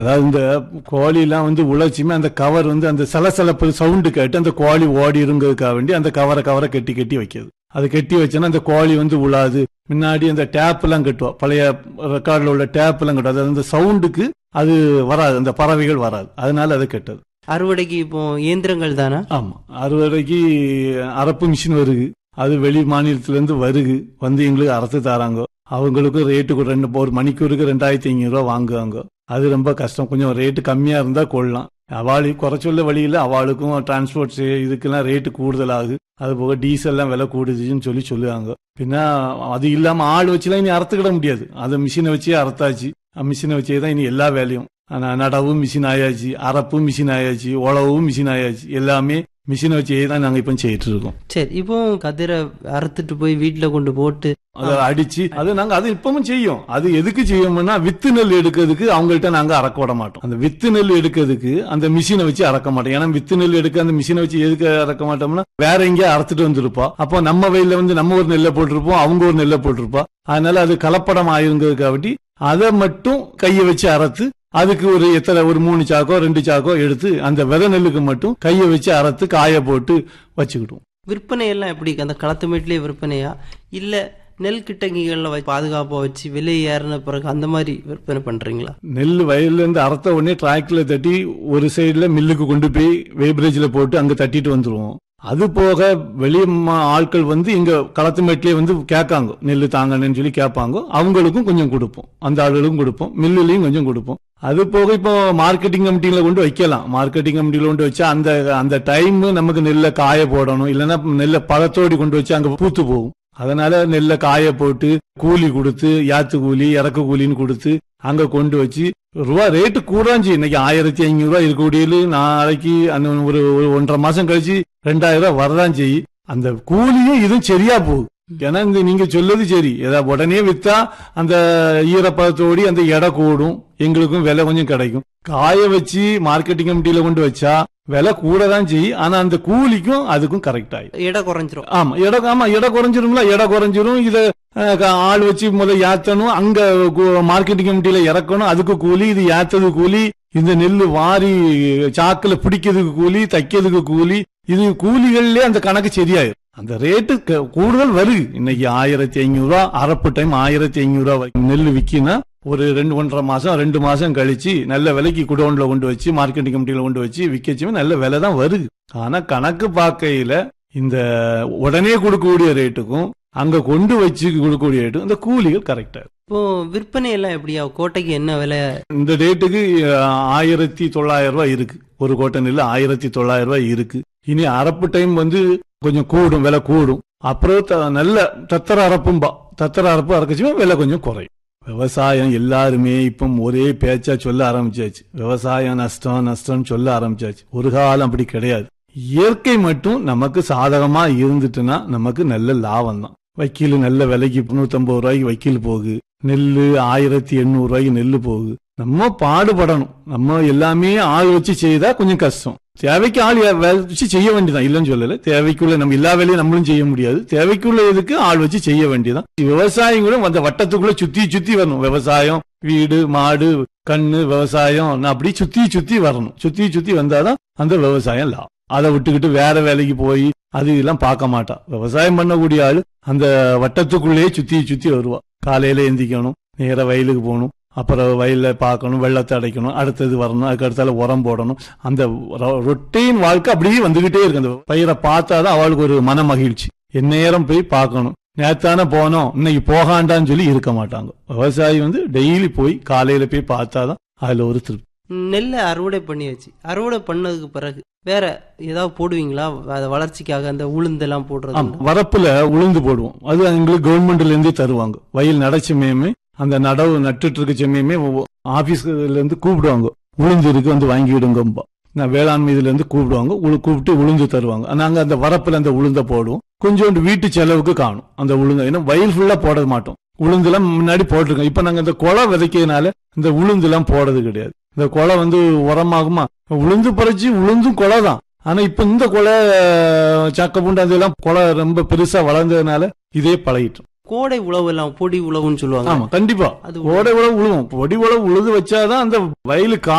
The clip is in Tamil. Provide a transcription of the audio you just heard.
அதாவது இந்த கோழி எல்லாம் வந்து உழைச்சியுமே அந்த கவர் வந்து அந்த சலசலப்பு சவுண்டு கேட்டு அந்த கோழி ஓடிருங்கிறதுக்காக வேண்டி அந்த கவரை கவரை கட்டி கட்டி வைக்கிறது அது கட்டி வச்சோன்னா அந்த கோழி வந்து உழாது முன்னாடி அந்த டேப் எல்லாம் கட்டுவோம் பழைய ரெக்கார்டில் உள்ள டேப் எல்லாம் கட்டுவோம் அது அந்த சவுண்டுக்கு அது வராது அந்த பறவைகள் வராது அதனால அது கெட்டது அறுவடைக்கு இப்போ இயந்திரங்கள் தானே ஆமா அறுவடைக்கு அரப்பு மிஷின் வருது அது வெளி மாநிலத்துல இருந்து வருகு வந்து எங்களுக்கு அறுத்து தராங்க அவங்களுக்கு ரேட்டு ரெண்டு ஒரு மணிக்கூருக்கு ரெண்டாயிரத்தி ஐநூறு ரூபா வாங்குவாங்க அது ரொம்ப கஷ்டம் கொஞ்சம் ரேட்டு கம்மியா இருந்தா கொள்ளலாம் அவளு குறைச்சொல்ல வழியில் அவளுக்கும் டிரான்ஸ்போர்ட் இதுக்கெல்லாம் ரேட்டு கூடுதலாகுது அது போக டீசல்லாம் விலை கூடுதுன்னு சொல்லி சொல்லுவாங்க பின்ன அது இல்லாம ஆள் வச்சுலாம் இனி அறுத்துக்கிட முடியாது அதை மிஷினை வச்சே அறுத்தாச்சு மிஷினை வச்சே தான் இனி எல்லா வேலையும் ஆனா நடவும் மிஷின் ஆயாச்சு அறப்பும் மிஷின் ஆயாச்சு உழவும் மிஷின் ஆயாச்சு எல்லாமே மிஷினை வச்சே தான் நாங்க இப்ப செய்யிட்டு இருக்கோம் சரி இப்போ கதிரை அறுத்துட்டு போய் வீட்டுல கொண்டு போட்டு அதை அடிச்சு அது நாங்க அது இப்பவும் செய்யும் அது எதுக்கு செய்யோம்னா வித்து நெல் எடுக்கிறதுக்கு அவங்கள்ட்ட நாங்க அறக்க விட மாட்டோம் அந்த வித்து நெல் எடுக்கிறதுக்கு அந்த மிஷினை வச்சு அறக்க மாட்டோம் ஏன்னா வித்து நெல் எடுக்க அந்த மிஷினை வச்சு எதுக்கு அறக்க மாட்டோம்னா வேற எங்கேயா அறுத்துட்டு வந்திருப்பா அப்போ நம்ம வயல்ல வந்து நம்ம ஒரு நெல்லை போட்டிருப்போம் அவங்க ஒரு நெல்லை போட்டிருப்பா அதனால அது கலப்படம் ஆயிருங்கிறதுக்காகட்டி அதை மட்டும் கையை வச்சு அறுத்து அதுக்கு ஒரு எத்தனை ஒரு மூணு சாக்கோ ரெண்டு சாக்கோ எடுத்து அந்த விதை நெல்லுக்கு மட்டும் கையை வச்சு அறுத்து காய போட்டு வச்சுக்கிடுவோம் விற்பனை எல்லாம் எப்படி அந்த களத்து மேட்லயே விற்பனையா இல்ல நெல் கிட்டங்கிகள்ல வை- பாதுகாப்பா வச்சு விலை ஏறின பிறகு அந்த மாதிரி விற்பனை பண்றீங்களா நெல் வயல்ல இருந்து அறுத்த உடனே டிராக்டர்ல தட்டி ஒரு சைடுல மில்லுக்கு கொண்டு போய் வேப்ரேஜ்ல போட்டு அங்க தட்டிட்டு வந்துருவோம் அது போக வெளிய ம- ஆட்கள் வந்து இங்க களத்து மேட்லயே வந்து கேட்காங்க நெல் தாங்கன்னு சொல்லி கேட்பாங்க அவங்களுக்கும் கொஞ்சம் கொடுப்போம் அந்த ஆளுகளுக்கும் கொடுப்போம் மில்லுலயும் கொஞ்சம் கொடுப்போம் அது போக இப்போ மார்க்கெட்டிங் கமிட்டியில கொண்டு வைக்கலாம் மார்க்கெட்டிங் கமிட்டியில கொண்டு வச்சா அந்த அந்த டைம் நமக்கு நெல்லை காய போடணும் இல்லைன்னா நெல்லை பழத்தோடி கொண்டு வச்சு அங்க பூத்து போகும் அதனால நெல்லை காய போட்டு கூலி கொடுத்து யாத்து கூலி இறக்கு கூலின்னு கொடுத்து அங்க கொண்டு வச்சு ரூபா ரேட்டு கூடாஞ்சி இன்னைக்கு ஆயிரத்தி ஐநூறு ரூபாய் இருக்கக்கூடியது நாளைக்கு அந்த ஒரு ஒரு ஒன்றரை மாசம் கழிச்சு ரெண்டாயிரம் ரூபாய் வரதான் செய்யும் அந்த கூலியும் இதுவும் சரியா போகுது ஏன்னா இங்க நீங்க சொல்லுது சரி ஏதாவது உடனே வித்தா அந்த ஈரப்பதத்தோடி அந்த எடை கூடும் எங்களுக்கும் விலை கொஞ்சம் கிடைக்கும் காய வச்சு மார்க்கெட்டிங் கமிட்டியில கொண்டு வச்சா விலை கூட தான் செய்யும் ஆனா அந்த கூலிக்கும் அதுக்கும் கரெக்ட் ஆகும் எடை குறைஞ்சிரும் ஆமா எடை ஆமா எடை குறைஞ்சிரும்ல எடை குறைஞ்சிரும் இத அஹ், க- ஆள் வச்சு முத ஏத்தணும் அங்க மார்க்கெட்டிங் கமிட்டியில இறக்கணும் அதுக்கு கூலி இது ஏத்தது கூலி இந்த நெல்லு வாரி சாக்குல பிடிக்கிறதுக்கு கூலி தைக்கிறதுக்கு கூலி இது கூலிகள்லயே அந்த கணக்கு சரியாயிரும் அந்த ரேட்டு க- கூடுதல் வருது இன்னைக்கு ஆயிரத்தி ஐநூறு ரூபா அரப்பு டைம் ஆயிரத்தி ஐநூறு ரூபா வரைக்கும் நெல் விக்கினா ஒரு ரெண்டு ஒன்றரை மாசம் ரெண்டு மாசம் கழிச்சு நல்ல விலைக்கு குடோன்ல கொண்டு வச்சு மார்க்கெட்டிங் கமிட்டியில கொண்டு வச்சு விக்கச்சுமே நல்ல விலை தான் வருது ஆனா கணக்கு பார்க்கையில இந்த உடனே கொடுக்கக்கூடிய ரேட்டுக்கும் அங்க கொண்டு வச்சு கொடுக்கக்கூடிய ரேட்டுக்கும் இந்த கூலிகள் கரெக்டா இப்போ விற்பனை எல்லாம் எப்படியா கோட்டைக்கு என்ன விலை இந்த ரேட்டுக்கு அஹ், ஆயிரத்தி தொள்ளாயிரம் ரூபாய் இருக்கு ஒரு கோட்டை நெல் ஆயிரத்தி தொள்ளாயிரம் ரூபாய் இருக்கு இனி அரப்பு டைம் வந்து கொஞ்சம் கூடும் விலை கூடும் அப்புறம் த- நல்ல தத்தர அரப்பும்பா தத்தர அரப்பு அரைக்கச்சுமே விலை கொஞ்சம் குறையும் விவசாயம் எல்லாருமே இப்போ ஒரே பேச்சா சொல்ல ஆரம்பிச்சாச்சு விவசாயம் நஷ்டம் நஷ்டம் சொல்ல ஆரம்பிச்சாச்சு ஒரு காலம் அப்படி கிடையாது இயற்கை மட்டும் நமக்கு சாதகமா இருந்துட்டுன்னா நமக்கு நல்ல லாபம் தான் வக்கீல் நல்ல விலைக்கு நூத்தம்பது ரூபாய்க்கு வக்கீல் போகுது நெல்லு ஆயிரத்தி எண்ணூறு ரூபாய்க்கு நெல்லு போகுது நம்ம பாடுபடணும் நம்ம எல்லாமே ஆள் வச்சு செய்தா கொஞ்சம் கஷ்டம் தேவைக்கு ஆள் வே- வச்சு செய்ய வேண்டியதான் இல்லைன்னு சொல்லல தேவைக்குள்ள நம்ம எல்லா வேலையும் நம்மளும் செய்ய முடியாது தேவைக்குள்ள இதுக்கு ஆள் வச்சு செய்ய வேண்டியதான் விவசாயம் கூட அந்த வட்டத்துக்குள்ள சுத்தி சுத்தி வரணும் விவசாயம் வீடு மாடு கண்ணு விவசாயம் அப்படி சுத்தி சுத்தி வரணும் சுத்தி சுத்தி வந்தாதான் அந்த விவசாயம் லாபம் அதை விட்டுக்கிட்டு வேற வேலைக்கு போய் அது இதெல்லாம் பார்க்க மாட்டா விவசாயம் பண்ணக்கூடிய ஆளு அந்த வட்டத்துக்குள்ளேயே சுத்தி சுத்தி வருவா காலையில எந்திக்கணும் நேர வயலுக்கு போகணும் அப்புறம் வயல்ல பார்க்கணும் வெள்ளத்தை அடைக்கணும் அடுத்தது வரணும் அதுக்கு அடுத்தால உரம் போடணும் அந்த ரொட்டீன் வாழ்க்கை அப்படியே வந்துகிட்டே இருக்கு அந்த பயிரை பார்த்தாதான் அவளுக்கு ஒரு மன மகிழ்ச்சி எந்நேரம் போய் பார்க்கணும் நேத்தான போனோம் இன்னைக்கு போகாண்டான்னு சொல்லி இருக்க மாட்டாங்க விவசாயி வந்து டெய்லி போய் காலையில போய் பார்த்தாதான் அதுல ஒரு திருப்தி நெல்லை அறுவடை பண்ணியாச்சு அறுவடை பண்ணதுக்கு பிறகு வேற ஏதாவது போடுவீங்களா அதை வளர்ச்சிக்காக அந்த உளுந்தெல்லாம் போடுறது ஆமா வரப்புல உளுந்து போடுவோம் அது எங்களுக்கு கவர்மெண்ட்ல இருந்தே தருவாங்க வயல் நடச்சமயமே அந்த நடவு நட்டுட்டு இருக்க சமயமே ஆபீஸ்ல இருந்து கூப்பிடுவாங்க உளுந்து இருக்கு வந்து வாங்கிடுங்கம்பா நான் வேளாண்மை இதுல இருந்து கூப்பிடுவாங்க உளு- கூப்பிட்டு உளுந்து தருவாங்க நாங்க அந்த வரப்புல அந்த உளுந்த போடுவோம் கொஞ்சோண்டு வீட்டு செலவுக்கு காணும் அந்த உளுந்த ஏன்னா வயல் ஃபுல்லா போட மாட்டோம் உளுந்துலாம் முன்னாடி போட்டிருக்கோம் இப்ப நாங்க இந்த குலை விதைக்கிறதுனால இந்த உளுந்துலாம் போடுறது கிடையாது இந்த குலை வந்து உரமாகுமா உளுந்து பறிச்சு உளுந்தும் குலை தான் ஆனா இப்ப இந்த கொலை சக்க பூண்டு அதெல்லாம் கொலை ரொம்ப பெருசா வளர்ந்ததுனால இதே பழகிட்டோம் கோடை உழவு எல்லாம் பொடி உழவுன்னு சொல்லுவாங்க ஆமா கண்டிப்பா அது ஓடை உழவு உழுவும் பொடி உழவு உழுது வச்சாதான் அந்த வயலு